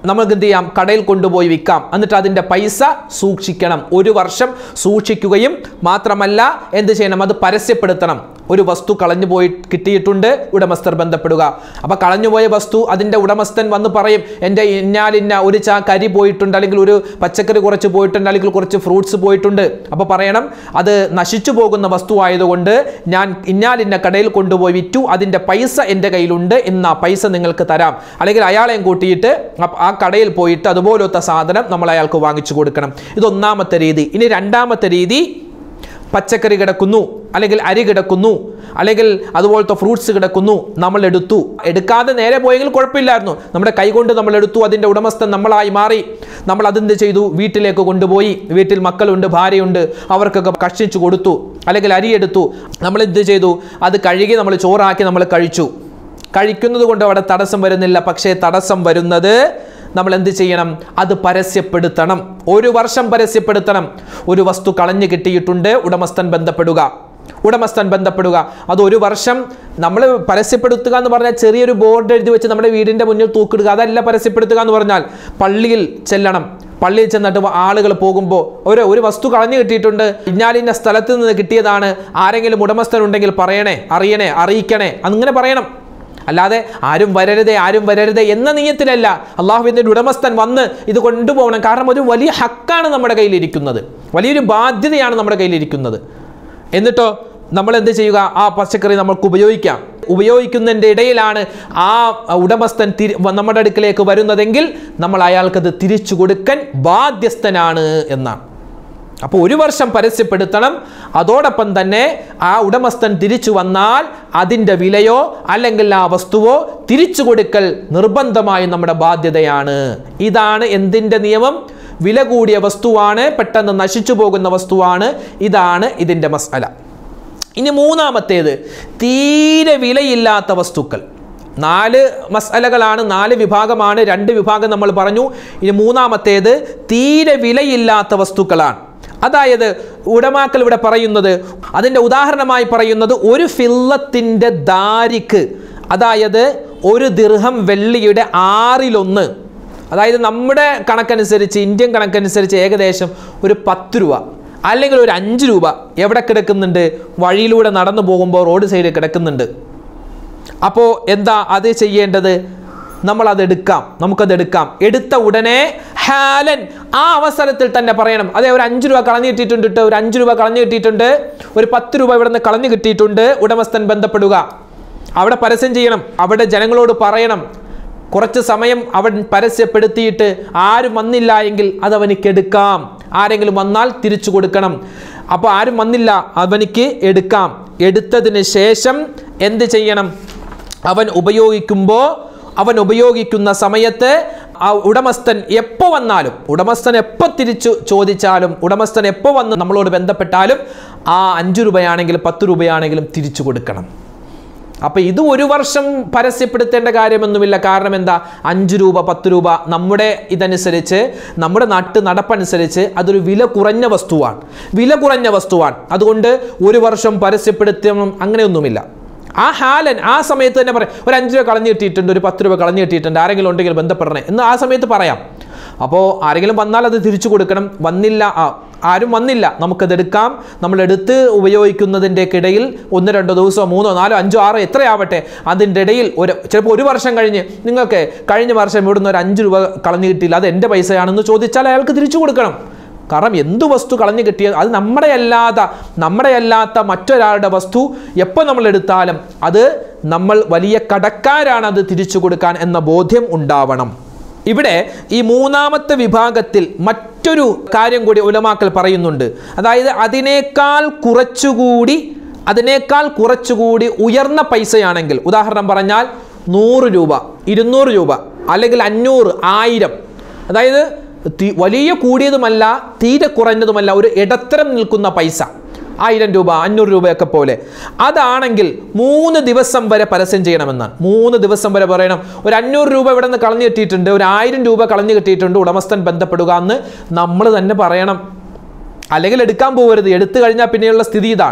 Speaker 1: നമുക്ക് എന്ത് ചെയ്യാം കടയിൽ കൊണ്ടുപോയി വിൽക്കാം എന്നിട്ട് അതിൻ്റെ പൈസ സൂക്ഷിക്കണം ഒരു വർഷം സൂക്ഷിക്കുകയും മാത്രമല്ല എന്ത് ചെയ്യണം അത് പരസ്യപ്പെടുത്തണം ഒരു വസ്തു കളഞ്ഞു പോയി കിട്ടിയിട്ടുണ്ട് ഉടമസ്ഥർ ബന്ധപ്പെടുക അപ്പോൾ കളഞ്ഞുപോയ വസ്തു അതിൻ്റെ ഉടമസ്ഥൻ വന്ന് പറയും എൻ്റെ ഇന്നാലിന്ന ഒരു ചാ കരി പോയിട്ടുണ്ട് അല്ലെങ്കിൽ ഒരു പച്ചക്കറി കുറച്ച് പോയിട്ടുണ്ട് അല്ലെങ്കിൽ കുറച്ച് ഫ്രൂട്ട്സ് പോയിട്ടുണ്ട് അപ്പോൾ പറയണം അത് നശിച്ചു പോകുന്ന വസ്തു ആയതുകൊണ്ട് ഞാൻ ഇന്നാലിന്ന കടയിൽ കൊണ്ടുപോയി വിറ്റു അതിൻ്റെ പൈസ എൻ്റെ കയ്യിലുണ്ട് ഇന്ന് ആ പൈസ നിങ്ങൾക്ക് തരാം അല്ലെങ്കിൽ അയാളെയും കൂട്ടിയിട്ട് അപ്പ- ആ കടയിൽ പോയിട്ട് അതുപോലത്തെ സാധനം നമ്മൾ അയാൾക്ക് വാങ്ങിച്ചു കൊടുക്കണം ഇത് ഒന്നാമത്തെ രീതി ഇനി രണ്ടാമത്തെ രീതി പച്ചക്കറി കിടക്കുന്നു അല്ലെങ്കിൽ അരി കിടക്കുന്നു അല്ലെങ്കിൽ അതുപോലത്തെ ഫ്രൂട്ട്സ് കിടക്കുന്നു നമ്മൾ എടുത്തു എടുക്കാതെ നേരെ പോയെങ്കിൽ കുഴപ്പമില്ലായിരുന്നു നമ്മുടെ കൈകൊണ്ട് നമ്മൾ എടുത്തു അതിൻ്റെ ഉടമസ്ഥൻ നമ്മളായി മാറി നമ്മൾ അതെന്ത് ചെയ്തു വീട്ടിലേക്ക് കൊണ്ടുപോയി വീട്ടിൽ മക്കളുണ്ട് ഭാര്യയുണ്ട് അവർക്കൊക്കെ കഷ്ടിച്ചു കൊടുത്തു അല്ലെങ്കിൽ അരി എടുത്തു നമ്മൾ എന്ത് ചെയ്തു അത് കഴുകി നമ്മൾ ചോറാക്കി നമ്മൾ കഴിച്ചു കഴിക്കുന്നത് കൊണ്ട് അവിടെ തടസ്സം വരുന്നില്ല പക്ഷേ തടസ്സം വരുന്നത് നമ്മൾ എന്ത് ചെയ്യണം അത് പരസ്യപ്പെടുത്തണം ഒരു വർഷം പരസ്യപ്പെടുത്തണം ഒരു വസ്തു കളഞ്ഞു കിട്ടിയിട്ടുണ്ട് ഉടമസ്ഥൻ ബന്ധപ്പെടുക ഉടമസ്ഥൻ ബന്ധപ്പെടുക അത് ഒരു വർഷം നമ്മൾ പരസ്യപ്പെടുത്തുക എന്ന് പറഞ്ഞാൽ ചെറിയൊരു ബോർഡ് എഴുതി വെച്ച് നമ്മുടെ വീടിൻ്റെ മുന്നിൽ തൂക്കിടുക അതല്ല പരസ്യപ്പെടുത്തുക എന്ന് പറഞ്ഞാൽ പള്ളിയിൽ ചെല്ലണം പള്ളിയിൽ ചെന്നിട്ട് ആളുകൾ പോകുമ്പോൾ ഒരു ഒരു വസ്തു കളഞ്ഞു കിട്ടിയിട്ടുണ്ട് ഇന്നാലിന്ന സ്ഥലത്ത് നിന്ന് കിട്ടിയതാണ് ആരെങ്കിലും ഉടമസ്ഥനുണ്ടെങ്കിൽ പറയണേ അറിയണേ അറിയിക്കണേ അങ്ങനെ പറയണം അല്ലാതെ ആരും വരരുതേ ആരും വരരുതേ എന്ന നീയത്തിലല്ല അള്ളാഹുവിൻ്റെ ഉടമസ്ഥൻ വന്ന് ഇത് കൊണ്ടുപോകണം കാരണം ഒരു വലിയ ഹക്കാണ് നമ്മുടെ കയ്യിലിരിക്കുന്നത് വലിയൊരു ബാധ്യതയാണ് നമ്മുടെ കയ്യിലിരിക്കുന്നത് എന്നിട്ടോ നമ്മൾ എന്ത് ചെയ്യുക ആ പച്ചക്കറി നമ്മൾക്ക് ഉപയോഗിക്കാം ഉപയോഗിക്കുന്നതിൻ്റെ ഇടയിലാണ് ആ ഉടമസ്ഥൻ തിരി നമ്മുടെ അടുക്കിലേക്ക് വരുന്നതെങ്കിൽ നമ്മൾ അയാൾക്കത് തിരിച്ചു കൊടുക്കാൻ ബാധ്യസ്ഥനാണ് എന്നാണ് അപ്പോൾ ഒരു വർഷം പരസ്യപ്പെടുത്തണം അതോടൊപ്പം തന്നെ ആ ഉടമസ്ഥൻ തിരിച്ചു വന്നാൽ അതിൻ്റെ വിലയോ അല്ലെങ്കിൽ ആ വസ്തുവോ തിരിച്ചു കൊടുക്കൽ നിർബന്ധമായും നമ്മുടെ ബാധ്യതയാണ് ഇതാണ് എന്തിൻ്റെ നിയമം വില കൂടിയ വസ്തുവാണ് പെട്ടെന്ന് നശിച്ചു പോകുന്ന വസ്തുവാണ് ഇതാണ് ഇതിൻ്റെ മസാല ഇനി മൂന്നാമത്തേത് തീരെ വിലയില്ലാത്ത വസ്തുക്കൾ നാല് മസാലകളാണ് നാല് വിഭാഗമാണ് രണ്ട് വിഭാഗം നമ്മൾ പറഞ്ഞു ഇനി മൂന്നാമത്തേത് തീരെ വിലയില്ലാത്ത വസ്തുക്കളാണ് അതായത് ഉടമാക്കൾ ഇവിടെ പറയുന്നത് അതിൻ്റെ ഉദാഹരണമായി പറയുന്നത് ഒരു ഫില്ലത്തിൻ്റെ ദാരിക്ക് അതായത് ഒരു ദിർഹം വെള്ളിയുടെ ആറിലൊന്ന് അതായത് നമ്മുടെ കണക്കനുസരിച്ച് ഇന്ത്യൻ കണക്കനുസരിച്ച് ഏകദേശം ഒരു പത്ത് രൂപ അല്ലെങ്കിൽ ഒരു അഞ്ച് രൂപ എവിടെ കിടക്കുന്നുണ്ട് വഴിയിലൂടെ നടന്നു പോകുമ്പോൾ റോഡ് സൈഡിൽ കിടക്കുന്നുണ്ട് അപ്പോൾ എന്താ അത് ചെയ്യേണ്ടത് നമ്മൾ അത് എടുക്കാം നമുക്കത് എടുക്കാം എടുത്ത ഉടനെ ഹാലൻ ആ അവസരത്തിൽ തന്നെ പറയണം അതെ ഒരു അഞ്ച് രൂപ കളഞ്ഞു കിട്ടിയിട്ടുണ്ട് ട്ടോ, ഒരു അഞ്ച് രൂപ കളഞ്ഞു കിട്ടിയിട്ടുണ്ട് ഒരു പത്ത് രൂപ ഇവിടെ നിന്ന് കളഞ്ഞു കിട്ടിയിട്ടുണ്ട് ഉടമസ്ഥൻ ബന്ധപ്പെടുക അവിടെ പരസ്യം ചെയ്യണം അവിടെ ജനങ്ങളോട് പറയണം കുറച്ച് സമയം അവൻ പരസ്യപ്പെടുത്തിയിട്ട് ആരും വന്നില്ല എങ്കിൽ അത് അവനിക്ക് എടുക്കാം ആരെങ്കിലും വന്നാൽ തിരിച്ചു കൊടുക്കണം അപ്പോൾ ആരും വന്നില്ല അവനിക്ക് എടുക്കാം എടുത്തതിന് ശേഷം എന്ത് ചെയ്യണം അവൻ ഉപയോഗിക്കുമ്പോൾ അവൻ ഉപയോഗിക്കുന്ന സമയത്ത് ആ ഉടമസ്ഥൻ എപ്പോൾ വന്നാലും ഉടമസ്ഥൻ എപ്പോൾ തിരിച്ചു ചോദിച്ചാലും ഉടമസ്ഥൻ എപ്പോൾ വന്ന് നമ്മളോട് ബന്ധപ്പെട്ടാലും ആ അഞ്ച് രൂപയാണെങ്കിലും പത്ത് രൂപയാണെങ്കിലും തിരിച്ചു കൊടുക്കണം അപ്പോൾ ഇത് ഒരു വർഷം പരസ്യപ്പെടുത്തേണ്ട കാര്യമൊന്നുമില്ല കാരണം എന്താ അഞ്ച് രൂപ പത്ത് രൂപ നമ്മുടെ ഇതനുസരിച്ച് നമ്മുടെ നാട്ടു നടപ്പനുസരിച്ച് അതൊരു വില കുറഞ്ഞ വസ്തുവാണ് വില കുറഞ്ഞ വസ്തുവാണ് അതുകൊണ്ട് ഒരു വർഷം പരസ്യപ്പെടുത്തണം അങ്ങനെയൊന്നുമില്ല ആ ഹാലൻ ആ സമയത്ത് തന്നെ പറയാം ഒരു അഞ്ച് രൂപ കളഞ്ഞു കിട്ടിയിട്ടുണ്ട് ഒരു പത്ത് രൂപ കളഞ്ഞു കിട്ടിയിട്ടുണ്ട് ആരെങ്കിലും ഉണ്ടെങ്കിൽ ബന്ധപ്പെടണേ എന്ന് ആ സമയത്ത് പറയാം അപ്പോൾ ആരെങ്കിലും വന്നാൽ അത് തിരിച്ചു കൊടുക്കണം വന്നില്ല ആ ആരും വന്നില്ല നമുക്കത് എടുക്കാം നമ്മൾ എടുത്ത് ഉപയോഗിക്കുന്നതിൻ്റെ ഇടയിൽ ഒന്ന് രണ്ടോ ദിവസമോ മൂന്നോ നാലോ അഞ്ചോ ആറോ എത്രയാവട്ടെ അതിൻ്റെ ഇടയിൽ ഒരു ചിലപ്പോൾ ഒരു വർഷം കഴിഞ്ഞ് നിങ്ങൾക്ക് കഴിഞ്ഞ വർഷം ഇവിടുന്ന് ഒരു അഞ്ച് രൂപ കളഞ്ഞു കിട്ടിയില്ല അത് എൻ്റെ പൈസയാണെന്ന് ചോദിച്ചാൽ അയാൾക്ക് തിരിച്ചു കൊടുക്കണം കാരണം എന്തു വസ്തു കളഞ്ഞു കിട്ടിയത് അത് നമ്മുടെ അല്ലാത്ത നമ്മുടെ അല്ലാത്ത മറ്റൊരാളുടെ വസ്തു എപ്പോൾ നമ്മൾ എടുത്താലും അത് നമ്മൾ വലിയ കടക്കാരാണ് അത് തിരിച്ചു കൊടുക്കാൻ എന്ന ബോധ്യം ഉണ്ടാവണം ഇവിടെ ഈ മൂന്നാമത്തെ വിഭാഗത്തിൽ മറ്റൊരു കാര്യം കൂടി ഉലമാക്കൽ പറയുന്നുണ്ട് അതായത് അതിനേക്കാൾ കുറച്ചുകൂടി അതിനേക്കാൾ കുറച്ചുകൂടി ഉയർന്ന പൈസയാണെങ്കിൽ ഉദാഹരണം പറഞ്ഞാൽ നൂറ് രൂപ ഇരുന്നൂറ് രൂപ അല്ലെങ്കിൽ അഞ്ഞൂറ് ആയിരം അതായത് തി- വലിയ കൂടിയതുമല്ല തീരെ കുറഞ്ഞതുമല്ല ഒരു ഇടത്തരം നിൽക്കുന്ന പൈസ ആയിരം രൂപ അഞ്ഞൂറ് രൂപയൊക്കെ പോലെ അതാണെങ്കിൽ മൂന്ന് ദിവസം വരെ പരസ്യം ചെയ്യണമെന്നാണ് മൂന്ന് ദിവസം വരെ പറയണം ഒരു അഞ്ഞൂറ് രൂപ ഇവിടെ നിന്ന് കളഞ്ഞു കിട്ടിയിട്ടുണ്ട് ഒരു ആയിരം രൂപ കളഞ്ഞു കിട്ടിയിട്ടുണ്ട് ഉടമസ്ഥൻ ബന്ധപ്പെടുക എന്ന് നമ്മൾ തന്നെ പറയണം അല്ലെങ്കിൽ എടുക്കാൻ പോകരുത് എടുത്തു കഴിഞ്ഞാൽ പിന്നെയുള്ള സ്ഥിതി ഇതാണ്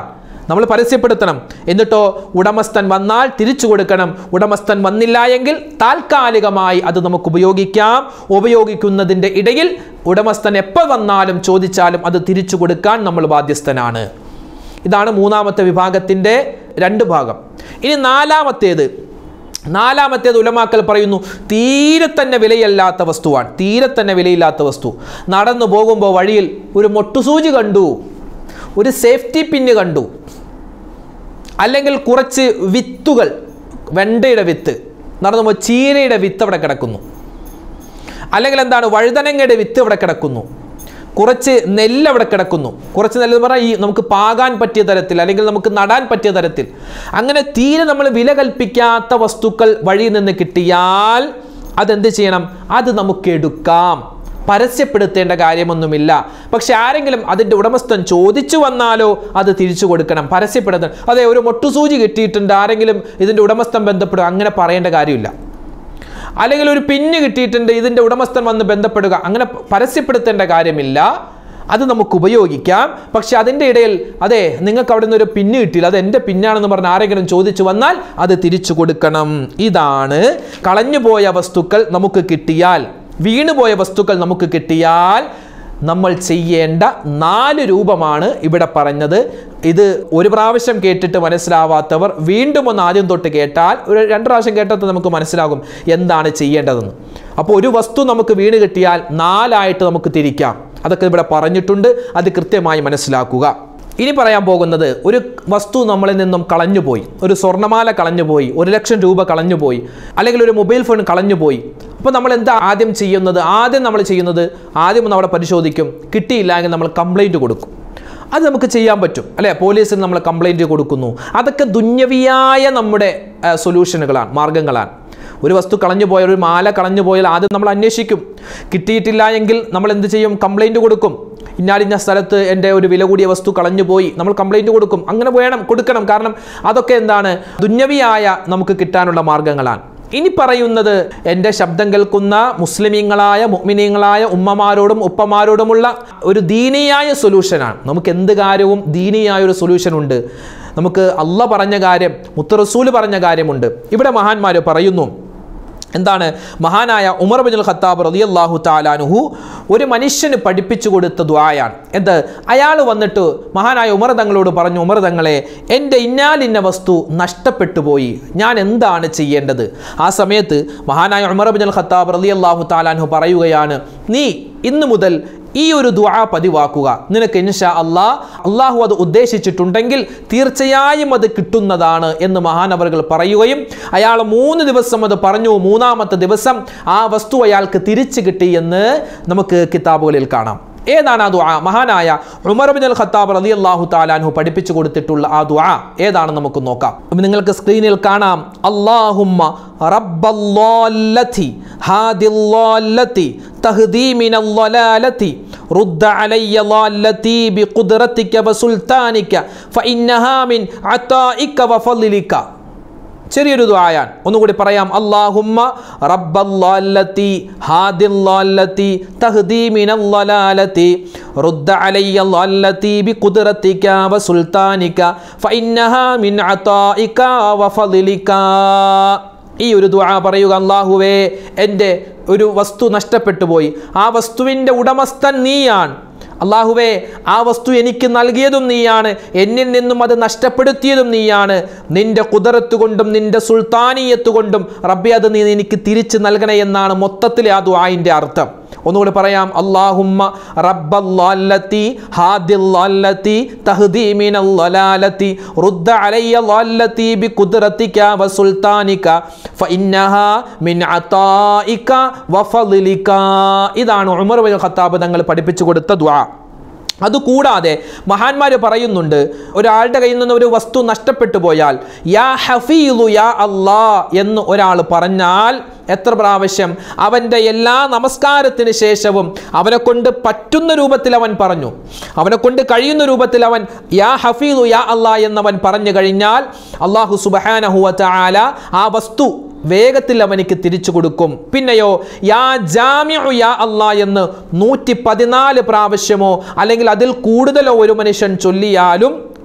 Speaker 1: നമ്മൾ പരസ്യപ്പെടുത്തണം എന്നിട്ടോ ഉടമസ്ഥൻ വന്നാൽ തിരിച്ചു കൊടുക്കണം ഉടമസ്ഥൻ വന്നില്ല എങ്കിൽ താൽക്കാലികമായി അത് നമുക്ക് ഉപയോഗിക്കാം ഉപയോഗിക്കുന്നതിൻ്റെ ഇടയിൽ ഉടമസ്ഥൻ എപ്പോൾ വന്നാലും ചോദിച്ചാലും അത് തിരിച്ചു കൊടുക്കാൻ നമ്മൾ ബാധ്യസ്ഥനാണ് ഇതാണ് മൂന്നാമത്തെ വിഭാഗത്തിൻ്റെ രണ്ട് ഭാഗം ഇനി നാലാമത്തേത് നാലാമത്തേത് ഉലമാക്കൽ പറയുന്നു തീരെ തന്നെ വിലയില്ലാത്ത വസ്തുവാണ് തീരെ തന്നെ വിലയില്ലാത്ത വസ്തു നടന്നു പോകുമ്പോൾ വഴിയിൽ ഒരു മൊട്ടുസൂചി കണ്ടു ഒരു സേഫ്റ്റി പിന്ന് കണ്ടു അല്ലെങ്കിൽ കുറച്ച് വിത്തുകൾ വെണ്ടയുടെ വിത്ത് നടന്നു പോകുമ്പോൾ ചീരയുടെ വിത്ത് അവിടെ കിടക്കുന്നു അല്ലെങ്കിൽ എന്താണ് വഴുതനങ്ങയുടെ വിത്ത് അവിടെ കിടക്കുന്നു കുറച്ച് നെല്ല് അവിടെ കിടക്കുന്നു കുറച്ച് നെല്ല് എന്ന് പറഞ്ഞാൽ ഈ നമുക്ക് പാകാൻ പറ്റിയ തരത്തിൽ അല്ലെങ്കിൽ നമുക്ക് നടാൻ പറ്റിയ തരത്തിൽ അങ്ങനെ തീരെ നമ്മൾ വില കൽപ്പിക്കാത്ത വസ്തുക്കൾ വഴിയിൽ നിന്ന് കിട്ടിയാൽ അതെന്ത് ചെയ്യണം അത് നമുക്ക് എടുക്കാം പരസ്യപ്പെടുത്തേണ്ട കാര്യമൊന്നുമില്ല പക്ഷെ ആരെങ്കിലും അതിൻ്റെ ഉടമസ്ഥൻ ചോദിച്ചു വന്നാലോ അത് തിരിച്ചു കൊടുക്കണം പരസ്യപ്പെടുത്തണം അതെ ഒരു മൊട്ടുസൂചി കിട്ടിയിട്ടുണ്ട് ആരെങ്കിലും ഇതിൻ്റെ ഉടമസ്ഥൻ ബന്ധപ്പെടുക അങ്ങനെ പറയേണ്ട കാര്യമില്ല അല്ലെങ്കിൽ ഒരു പിന്ന് കിട്ടിയിട്ടുണ്ട് ഇതിൻ്റെ ഉടമസ്ഥൻ വന്ന് ബന്ധപ്പെടുക അങ്ങനെ പരസ്യപ്പെടുത്തേണ്ട കാര്യമില്ല അത് നമുക്ക് ഉപയോഗിക്കാം പക്ഷെ അതിൻ്റെ ഇടയിൽ അതെ നിങ്ങൾക്ക് അവിടെ നിന്ന് ഒരു പിന്ന് കിട്ടിയില്ല അത് എൻ്റെ പിന്നാണെന്ന് പറഞ്ഞ് ആരെങ്കിലും ചോദിച്ചു വന്നാൽ അത് തിരിച്ചു കൊടുക്കണം ഇതാണ് കളഞ്ഞുപോയ വസ്തുക്കൾ നമുക്ക് കിട്ടിയാൽ വീണുപോയ വസ്തുക്കൾ നമുക്ക് കിട്ടിയാൽ നമ്മൾ ചെയ്യേണ്ട നാല് രൂപമാണ് ഇവിടെ പറഞ്ഞത് ഇത് ഒരു പ്രാവശ്യം കേട്ടിട്ട് മനസ്സിലാവാത്തവർ വീണ്ടും ഒന്ന് ആദ്യം തൊട്ട് കേട്ടാൽ ഒരു രണ്ട് പ്രാവശ്യം കേട്ടത് നമുക്ക് മനസ്സിലാകും എന്താണ് ചെയ്യേണ്ടതെന്ന് അപ്പോൾ ഒരു വസ്തു നമുക്ക് വീണ് കിട്ടിയാൽ നാലായിട്ട് നമുക്ക് തിരിക്കാം അതൊക്കെ ഇവിടെ പറഞ്ഞിട്ടുണ്ട് അത് കൃത്യമായി മനസ്സിലാക്കുക ഇനി പറയാൻ പോകുന്നത് ഒരു വസ്തു നമ്മളിൽ നിന്നും കളഞ്ഞുപോയി ഒരു സ്വർണ്ണമാല കളഞ്ഞുപോയി ഒരു ലക്ഷം രൂപ കളഞ്ഞുപോയി അല്ലെങ്കിൽ ഒരു മൊബൈൽ ഫോൺ കളഞ്ഞുപോയി അപ്പോൾ നമ്മൾ എന്താ ആദ്യം ചെയ്യുന്നത് ആദ്യം നമ്മൾ ചെയ്യുന്നത് ആദ്യം ഒന്ന് അവിടെ പരിശോധിക്കും കിട്ടിയില്ല എങ്കിൽ നമ്മൾ കംപ്ലൈൻറ്റ് കൊടുക്കും അത് നമുക്ക് ചെയ്യാൻ പറ്റും അല്ലേ പോലീസിൽ നമ്മൾ കംപ്ലൈൻറ്റ് കൊടുക്കുന്നു അതൊക്കെ ദുന്യവിയായ നമ്മുടെ സൊല്യൂഷനുകളാണ് മാർഗങ്ങളാണ് ഒരു വസ്തു കളഞ്ഞു പോയാൽ ഒരു മാല കളഞ്ഞു പോയാൽ ആദ്യം നമ്മൾ അന്വേഷിക്കും കിട്ടിയിട്ടില്ല എങ്കിൽ നമ്മൾ എന്ത് ചെയ്യും കംപ്ലൈൻറ്റ് കൊടുക്കും ഇന്നാലിന്ന സ്ഥലത്ത് എൻ്റെ ഒരു വില കൂടിയ വസ്തു കളഞ്ഞു പോയി നമ്മൾ കംപ്ലൈൻറ്റ് കൊടുക്കും അങ്ങനെ വേണം കൊടുക്കണം കാരണം അതൊക്കെ എന്താണ് ദുന്യവിയായ നമുക്ക് കിട്ടാനുള്ള മാർഗങ്ങളാണ് ഇനി പറയുന്നത് എൻ്റെ ശബ്ദം കേൾക്കുന്ന മുസ്ലിമീങ്ങളായ മുഅ്മിനീങ്ങളായ ഉമ്മമാരോടും ഉപ്പമാരോടുമുള്ള ഒരു ദീനിയായ സൊല്യൂഷനാണ് നമുക്ക് എന്ത് കാര്യവും ദീനിയായ ഒരു സൊല്യൂഷൻ ഉണ്ട് നമുക്ക് അല്ല പറഞ്ഞ കാര്യം മുത്തറസൂല് പറഞ്ഞ കാര്യമുണ്ട് ഇവിടെ മഹാന്മാർ പറയുന്നു എന്താണ് മഹാനായ ഉമർ ബിൻ ഖത്താബ് റളിയല്ലാഹു താലാനുഹു ഒരു മനുഷ്യന് പഠിപ്പിച്ചു കൊടുത്ത ദ്വായാണ് എന്ത് അയാൾ വന്നിട്ട് മഹാനായ ഉമർ തങ്ങളോട് പറഞ്ഞു ഉമർ തങ്ങളെ എൻ്റെ ഇന്നാലിന്ന വസ്തു നഷ്ടപ്പെട്ടു പോയി ഞാൻ എന്താണ് ചെയ്യേണ്ടത് ആ സമയത്ത് മഹാനായ ഉമർ ബിൻ ഖത്താബ് റളിയല്ലാഹു താലാനുഹു പറയുകയാണ് നീ ഇന്നു മുതൽ ഈ ഒരു ദുആ പതിവാക്കുക നിനക്ക് ഇൻഷാ അള്ളാ അള്ളാഹു അത് ഉദ്ദേശിച്ചിട്ടുണ്ടെങ്കിൽ തീർച്ചയായും അത് കിട്ടുന്നതാണ് എന്ന് മഹാനവറുകൾ പറയുകയും അയാൾ മൂന്ന് ദിവസം അത് പറഞ്ഞു മൂന്നാമത്തെ ദിവസം ആ വസ്തു അയാൾക്ക് തിരിച്ചു കിട്ടി എന്ന് നമുക്ക് കിതാബുകളിൽ കാണാം ഏതാണ് ആ ദുആ മഹാനായ ഉമർ ബിൻ അൽ ഖത്താബ് റളിയല്ലാഹു തആലാൻഹു പഠിപ്പിച്ചു കൊടുത്തിട്ടുള്ള ആ ദുആ ഏതാണ് നമുക്ക് നോക്കാം അപ്പോൾ നിങ്ങൾക്ക് സ്ക്രീനിൽ കാണാം അല്ലാഹുമ്മ റബ്ബല്ലാല്ലതി ഹാദില്ലാല്ലതി തഹ്ദീ മിനൽ ളലാലതി റുദ്ദ അലയ്യ ളാല്ലതി ബിഖുദ്റതിക വസുൽത്താനിക ഫഇന്നഹാ മിൻ അതാഇക വഫളിലിക ചെറിയൊരു ദ്വായാൻ ഒന്നുകൂടി പറയാം അള്ളാഹുമ്മ റബ്ബല്ലാല്ലത്തി ഹാദില്ലാല്ലത്തി തഹ്ദീ മിനല്ലലാലത്തി റുദ്ദ അലയ്യ ളല്ലത്തി ബിഖുദ്റതിക വസുൽത്താനിക ഫഇന്നഹാ മിൻ അതാഇക വഫളിലിക ഈ ഒരു ദുആ പറയുക അള്ളാഹുവേ എൻ്റെ ഒരു വസ്തു നഷ്ടപ്പെട്ടു പോയി ആ വസ്തുവിൻ്റെ ഉടമസ്ഥൻ നീയാണ് അള്ളാഹുവേ ആ വസ്തു എനിക്ക് നൽകിയതും നീയാണ് എന്നിൽ നിന്നും അത് നഷ്ടപ്പെടുത്തിയതും നീയാണ് നിന്റെ കുതിരത്ത് കൊണ്ടും നിന്റെ സുൽത്താനീയത്ത് കൊണ്ടും റബ്ബി അത് നീ എനിക്ക് തിരിച്ചു നൽകണേ എന്നാണ് മൊത്തത്തിലെ ആ ദുആയിൻ്റെ അർത്ഥം ഒന്നുകൂടി പറയാം അള്ളാഹുമ്മ റബ്ബല്ലാല്ലത്തി ഹാദില്ലാല്ലത്തി തഹ്ദീമിനല്ലലാലത്തി റുദ്ദ അലയ്യ ളല്ലത്തി ബിഖുദ്റതിക വസുൽത്താനിക ഫഇന്നഹാ മിൻ അതാഇക വഫളിലിക ഇതാണ് ഉമർ ബിൻ ഖത്താബ് തങ്ങൾ പഠിപ്പിച്ചു കൊടുത്ത ദുആ അതുകൂടാതെ മഹാന്മാർ പറയുന്നുണ്ട് ഒരാളുടെ കയ്യിൽ നിന്ന് ഒരു വസ്തു നഷ്ടപ്പെട്ടു പോയാൽ യാ ഹഫീലു യാ അല്ലാ എന്ന് ഒരാൾ പറഞ്ഞാൽ എത്ര പ്രാവശ്യം അവൻ്റെ എല്ലാ നമസ്കാരത്തിന് ശേഷവും അവനെ കൊണ്ട് പറ്റുന്ന രൂപത്തിൽ അവൻ പറഞ്ഞു അവനെ കൊണ്ട് കഴിയുന്ന രൂപത്തിൽ അവൻ യാ ഹഫീലു യാ അല്ലാ എന്നവൻ പറഞ്ഞു കഴിഞ്ഞാൽ അള്ളാഹു സുബഹാനഹുവ ആല ആ വസ്തു വേഗത്തിൽ അവനിക്ക് തിരിച്ചു കൊടുക്കും പിന്നെയോ യാ ജാമ്യു യാ അല്ലാ എന്ന് നൂറ്റി പതിനാല് പ്രാവശ്യമോ അല്ലെങ്കിൽ അതിൽ കൂടുതലോ ഒരു മനുഷ്യൻ ചൊല്ലിയാലും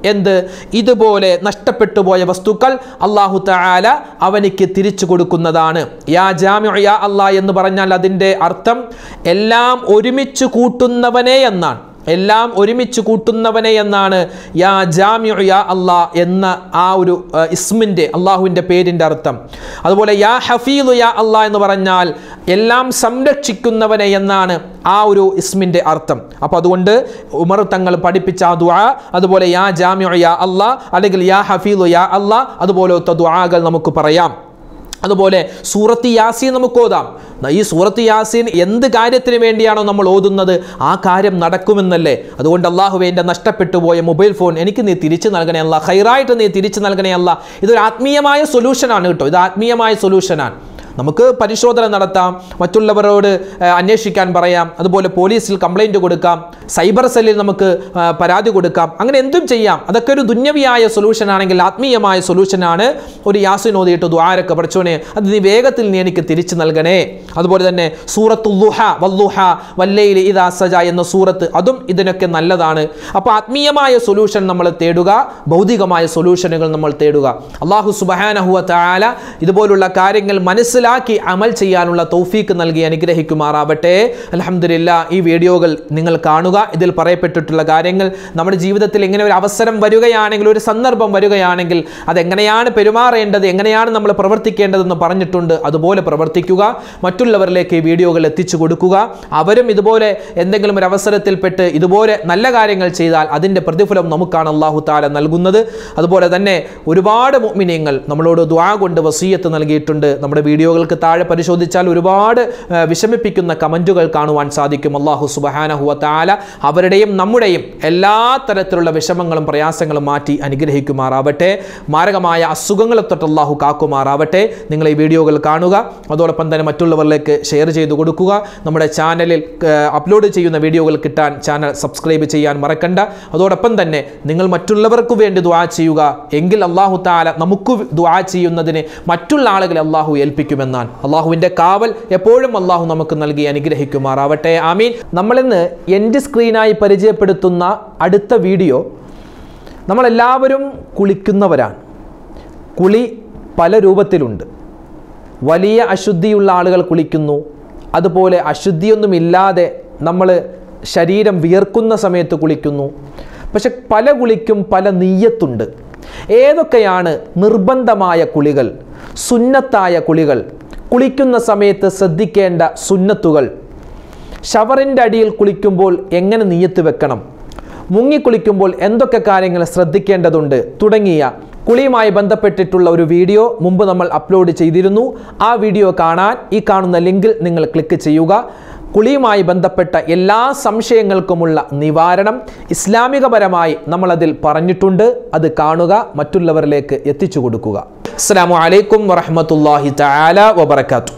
Speaker 1: എന്ത് ഇതുപോലെ നഷ്ടപ്പെട്ടു പോയ വസ്തുക്കൾ അള്ളാഹു തആല അവനിക്ക് തിരിച്ചു കൊടുക്കുന്നതാണ് യാ ജാമിഉ യാ അല്ലാ എന്ന് പറഞ്ഞാൽ അതിൻ്റെ അർത്ഥം എല്ലാം ഒരുമിച്ച് കൂട്ടുന്നവനെ എന്നാണ് എല്ലാം ഒരുമിച്ച് കൂട്ടുന്നവനെ എന്നാണ് യാ ജാമിഉ യാ അല്ലാ എന്ന ആ ഒരു അഹ്, ഇസ്മിൻ്റെ അള്ളാഹുവിൻ്റെ പേരിൻ്റെ അർത്ഥം അതുപോലെ യാ ഹഫീദു യാ അല്ലാ എന്ന് പറഞ്ഞാൽ എല്ലാം സംരക്ഷിക്കുന്നവനെ എന്നാണ് ആ ഒരു ഇസ്മിൻ്റെ അർത്ഥം അപ്പോൾ അതുകൊണ്ട് ഉമർ തങ്ങൾ പഠിപ്പിച്ച ആ ദുആ അതുപോലെ യാ ജാമിഉ യാ അല്ലാ അല്ലെങ്കിൽ യാ ഹഫീദു യാ അല്ലാ അതുപോലത്തെ ദുആകൾ നമുക്ക് പറയാം അതുപോലെ സൂറത്ത് യാസീൻ നമുക്ക് ഓതാം ഈ സൂറത്ത് യാസീൻ എന്ത് കാര്യത്തിന് വേണ്ടിയാണോ നമ്മൾ ഓതുന്നത് ആ കാര്യം നടക്കുമെന്നല്ലേ അതുകൊണ്ട് അള്ളാഹുവെ എൻ്റെ നഷ്ടപ്പെട്ടു പോയ മൊബൈൽ ഫോൺ എനിക്ക് നീ തിരിച്ചു നൽകണേ അല്ല ഹൈറായിട്ട് നീ തിരിച്ചു നൽകണേ അല്ല ഇതൊരു ആത്മീയമായ സൊല്യൂഷനാണ് കേട്ടോ ഇത് ആത്മീയമായ സൊല്യൂഷനാണ് നമുക്ക് പരിശോധന നടത്താം മറ്റുള്ളവരോട് ആ, അന്വേഷിക്കാൻ പറയാം അതുപോലെ പോലീസിൽ കംപ്ലൈൻറ്റ് കൊടുക്കാം സൈബർ സെല്ലിൽ നമുക്ക് ആ, പരാതി കൊടുക്കാം അങ്ങനെ എന്തും ചെയ്യാം അതൊക്കെ ഒരു ദുന്യവിയായ സൊല്യൂഷൻ ആണെങ്കിൽ ആത്മീയമായ സൊല്യൂഷനാണ് ഒരു യാസിൻ ഓതിയിട്ട് ദ്വാരൊക്കെ പഠിച്ചോനെ അത് നീ വേഗത്തിൽ നീ എനിക്ക് തിരിച്ചു നൽകണേ അതുപോലെ തന്നെ സൂറത്തു ലുഹ വല്ലുഹ വല്ലയിൽ ഇദാ സജ എന്ന സൂറത്ത് അതും ഇതിനൊക്കെ നല്ലതാണ് അപ്പോൾ ആത്മീയമായ സൊല്യൂഷൻ നമ്മൾ തേടുക ഭൗതികമായ സൊല്യൂഷനുകൾ നമ്മൾ തേടുക അള്ളാഹു സുബഹാനഹുവ താല ഇതുപോലുള്ള കാര്യങ്ങൾ മനസ്സിലാക്കി അമൽ ചെയ്യാനുള്ള തൗഫീക്ക് നൽകി അനുഗ്രഹിക്കുമാറാവട്ടെ അലഹമില്ല ഈ വീഡിയോകൾ നിങ്ങൾ കാണുക ഇതിൽ പറയപ്പെട്ടിട്ടുള്ള കാര്യങ്ങൾ നമ്മുടെ ജീവിതത്തിൽ ഇങ്ങനെ ഒരു അവസരം വരികയാണെങ്കിൽ ഒരു സന്ദർഭം വരികയാണെങ്കിൽ അതെങ്ങനെയാണ് പെരുമാറേണ്ടത് എങ്ങനെയാണ് നമ്മൾ പ്രവർത്തിക്കേണ്ടതെന്ന് പറഞ്ഞിട്ടുണ്ട് അതുപോലെ പ്രവർത്തിക്കുക മറ്റുള്ളവരിലേക്ക് ഈ വീഡിയോകൾ എത്തിച്ചു കൊടുക്കുക അവരും ഇതുപോലെ എന്തെങ്കിലും ഒരു അവസരത്തിൽപ്പെട്ട് ഇതുപോലെ നല്ല കാര്യങ്ങൾ ചെയ്താൽ അതിൻ്റെ പ്രതിഫലം നമുക്കാണ് അള്ളാഹു താല നൽകുന്നത് അതുപോലെ തന്നെ ഒരുപാട് മുഅ്മിനീങ്ങൾ നമ്മളോട് ദ്വാ കൊണ്ട് വസീയത്ത് നൽകിയിട്ടുണ്ട് നമ്മുടെ വീഡിയോകൾക്ക് താഴെ പരിശോധിച്ചാൽ ഒരുപാട് ആ, വിഷമിപ്പിക്കുന്ന കമൻറ്റുകൾ കാണുവാൻ സാധിക്കും അള്ളാഹു സുബഹാനഹുവ താല അവരുടെയും നമ്മുടെയും എല്ലാ തരത്തിലുള്ള വിഷമങ്ങളും പ്രയാസങ്ങളും മാറ്റി അനുഗ്രഹിക്കുമാറാവട്ടെ മാരകമായ അസുഖങ്ങളെ തൊട്ട് അള്ളാഹു കാക്കുമാറാവട്ടെ നിങ്ങൾ ഈ വീഡിയോകൾ കാണുക അതോടൊപ്പം തന്നെ മറ്റുള്ളവരിലേക്ക് ഷെയർ ചെയ്ത് കൊടുക്കുക നമ്മുടെ ചാനലിൽ അപ്ലോഡ് ചെയ്യുന്ന വീഡിയോകൾ കിട്ടാൻ ചാനൽ സബ്സ്ക്രൈബ് ചെയ്യാൻ മറക്കണ്ട അതോടൊപ്പം തന്നെ നിങ്ങൾ മറ്റുള്ളവർക്ക് വേണ്ടി ദുആ ചെയ്യുക എങ്കിൽ അള്ളാഹു താല നമുക്ക് ദുആ ചെയ്യുന്നതിന് മറ്റുള്ള ആളുകളെ അള്ളാഹു ഏൽപ്പിക്കുമെന്നാണ് അള്ളാഹുവിൻ്റെ കാവൽ എപ്പോഴും അള്ളാഹു നമുക്ക് നൽകി അനുഗ്രഹിക്കുമാറാവട്ടെ ആമീൻ നമ്മളിന്ന് എൻ്റെ സ്ക്രീനായി പരിചയപ്പെടുത്തുന്ന അടുത്ത വീഡിയോ നമ്മളെല്ലാവരും കുളിക്കുന്നവരാണ് കുളി പല രൂപത്തിലുണ്ട് വലിയ അശുദ്ധിയുള്ള ആളുകൾ കുളിക്കുന്നു അതുപോലെ അശുദ്ധിയൊന്നുമില്ലാതെ നമ്മൾ ശരീരം വിയർക്കുന്ന സമയത്ത് കുളിക്കുന്നു പക്ഷെ പല കുളിക്കും പല നീയത്തുണ്ട് ഏതൊക്കെയാണ് നിർബന്ധമായ കുളികൾ സുന്നത്തായ കുളികൾ കുളിക്കുന്ന സമയത്ത് ശ്രദ്ധിക്കേണ്ട സുന്നത്തുകൾ ഷവറിൻ്റെ അടിയിൽ കുളിക്കുമ്പോൾ എങ്ങനെ നീയത്ത് വെക്കണം മുങ്ങിക്കുളിക്കുമ്പോൾ എന്തൊക്കെ കാര്യങ്ങൾ ശ്രദ്ധിക്കേണ്ടതുണ്ട് തുടങ്ങിയ കുളിയുമായി ബന്ധപ്പെട്ടിട്ടുള്ള ഒരു വീഡിയോ മുമ്പ് നമ്മൾ അപ്ലോഡ് ചെയ്തിരുന്നു ആ വീഡിയോ കാണാൻ ഈ കാണുന്ന ലിങ്കിൽ നിങ്ങൾ ക്ലിക്ക് ചെയ്യുക കുളിയുമായി ബന്ധപ്പെട്ട എല്ലാ സംശയങ്ങൾക്കുമുള്ള നിവാരണം ഇസ്ലാമികപരമായി നമ്മളതിൽ പറഞ്ഞിട്ടുണ്ട് അത് കാണുക മറ്റുള്ളവരിലേക്ക് എത്തിച്ചു കൊടുക്കുക അസ്സാം വലൈക്കും വറഹമത്തല്ലാഹി തആല വബറകാതുഹു